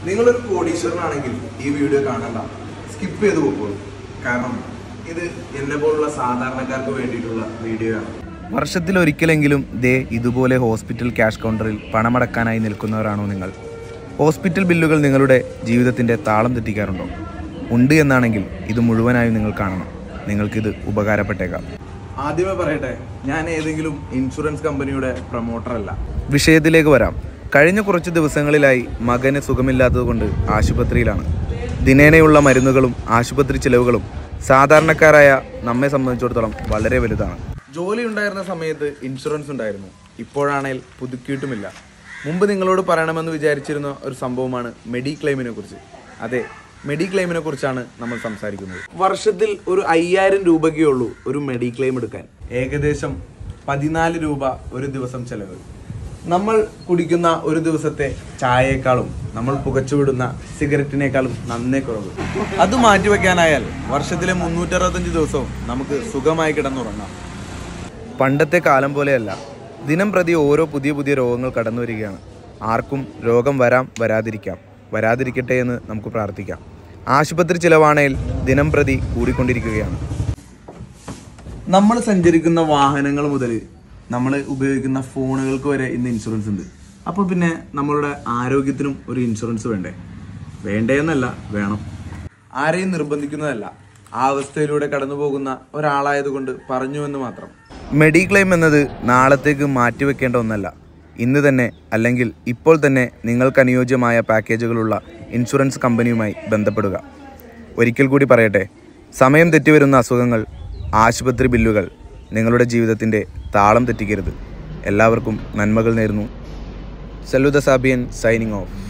നിങ്ങളൊരു കോടീശ്വരനാണെങ്കിൽ ഈ വീഡിയോ കാണണ്ട സ്കിപ്പ് ചെയ്ത് പോകുള്ളൂ കാരണം ഇത് എന്നെ പോലുള്ള സാധാരണക്കാർക്ക് വേണ്ടിയിട്ടുള്ള വീഡിയോ ആണ് വർഷത്തിലൊരിക്കലെങ്കിലും ദേ ഇതുപോലെ ഹോസ്പിറ്റൽ ക്യാഷ് കൗണ്ടറിൽ പണമടക്കാനായി നിൽക്കുന്നവരാണോ നിങ്ങൾ ഹോസ്പിറ്റൽ ബില്ലുകൾ നിങ്ങളുടെ ജീവിതത്തിൻ്റെ താളം തെറ്റിക്കാറുണ്ടോ ഉണ്ട് എന്നാണെങ്കിൽ ഇത് മുഴുവനായും നിങ്ങൾ കാണണം നിങ്ങൾക്കിത് ഉപകാരപ്പെട്ടേക്കാം ആദ്യമേ പറയട്ടെ ഞാൻ ഏതെങ്കിലും ഇൻഷുറൻസ് കമ്പനിയുടെ പ്രൊമോട്ടർ അല്ല വിഷയത്തിലേക്ക് വരാം കഴിഞ്ഞ കുറച്ച് ദിവസങ്ങളിലായി മകന് സുഖമില്ലാത്തതുകൊണ്ട് ആശുപത്രിയിലാണ് ദിനേനയുള്ള മരുന്നുകളും ആശുപത്രി ചിലവുകളും സാധാരണക്കാരായ നമ്മെ സംബന്ധിച്ചിടത്തോളം വളരെ വലുതാണ് ജോലി ഉണ്ടായിരുന്ന സമയത്ത് ഇൻഷുറൻസ് ഉണ്ടായിരുന്നു ഇപ്പോഴാണെങ്കിൽ പുതുക്കിയിട്ടുമില്ല മുമ്പ് നിങ്ങളോട് പറയണമെന്ന് വിചാരിച്ചിരുന്ന ഒരു സംഭവമാണ് മെഡിക്ലെയിമിനെ കുറിച്ച് അതെ മെഡിക്ലെയിമിനെ കുറിച്ചാണ് നമ്മൾ സംസാരിക്കുന്നത് വർഷത്തിൽ ഒരു അയ്യായിരം രൂപയ്ക്കേ ഉള്ളൂ ഒരു മെഡിക്ലെയിം എടുക്കാൻ ഏകദേശം പതിനാല് രൂപ ഒരു ദിവസം ചെലവ് നമ്മൾ കുടിക്കുന്ന ഒരു ദിവസത്തെ ചായയേക്കാളും നമ്മൾ പുകച്ചുവിടുന്ന സിഗരറ്റിനേക്കാളും നന്നേ കുറവ് അത് മാറ്റിവെക്കാനായാൽ വർഷത്തിലെ മുന്നൂറ്ററുപത്തഞ്ച് ദിവസവും നമുക്ക് സുഖമായി കിടന്നുറങ്ങാം പണ്ടത്തെ കാലം പോലെയല്ല ദിനം പ്രതി ഓരോ പുതിയ പുതിയ രോഗങ്ങൾ കടന്നു വരികയാണ് ആർക്കും രോഗം വരാം വരാതിരിക്കാം വരാതിരിക്കട്ടെ എന്ന് നമുക്ക് പ്രാർത്ഥിക്കാം ആശുപത്രി ചിലവാണേൽ ദിനം പ്രതി കൂടിക്കൊണ്ടിരിക്കുകയാണ് നമ്മൾ സഞ്ചരിക്കുന്ന വാഹനങ്ങൾ മുതൽ നമ്മൾ ഉപയോഗിക്കുന്ന ഫോണുകൾക്ക് വരെ ഇന്ന് ഇൻഷുറൻസ് ഉണ്ട് അപ്പോൾ പിന്നെ നമ്മളുടെ ആരോഗ്യത്തിനും ഒരു ഇൻഷുറൻസ് വേണ്ടേ വേണ്ടേ എന്നല്ല വേണം ആരെയും നിർബന്ധിക്കുന്നതല്ല ആ അവസ്ഥയിലൂടെ കടന്നു പോകുന്ന ഒരാളായതുകൊണ്ട് പറഞ്ഞു എന്ന് മാത്രം മെഡിക്ലെയിം എന്നത് നാളത്തേക്ക് മാറ്റിവെക്കേണ്ട ഒന്നല്ല ഇന്ന് തന്നെ അല്ലെങ്കിൽ ഇപ്പോൾ തന്നെ നിങ്ങൾക്ക് അനുയോജ്യമായ പാക്കേജുകളുള്ള ഇൻഷുറൻസ് കമ്പനിയുമായി ബന്ധപ്പെടുക ഒരിക്കൽ കൂടി പറയട്ടെ സമയം തെറ്റിവരുന്ന അസുഖങ്ങൾ ആശുപത്രി ബില്ലുകൾ നിങ്ങളുടെ ജീവിതത്തിൻ്റെ താളം തെറ്റിക്കരുത് എല്ലാവർക്കും നന്മകൾ നേരുന്നു സല്ലുദ സാബിയൻ സൈനിങ് ഓഫ്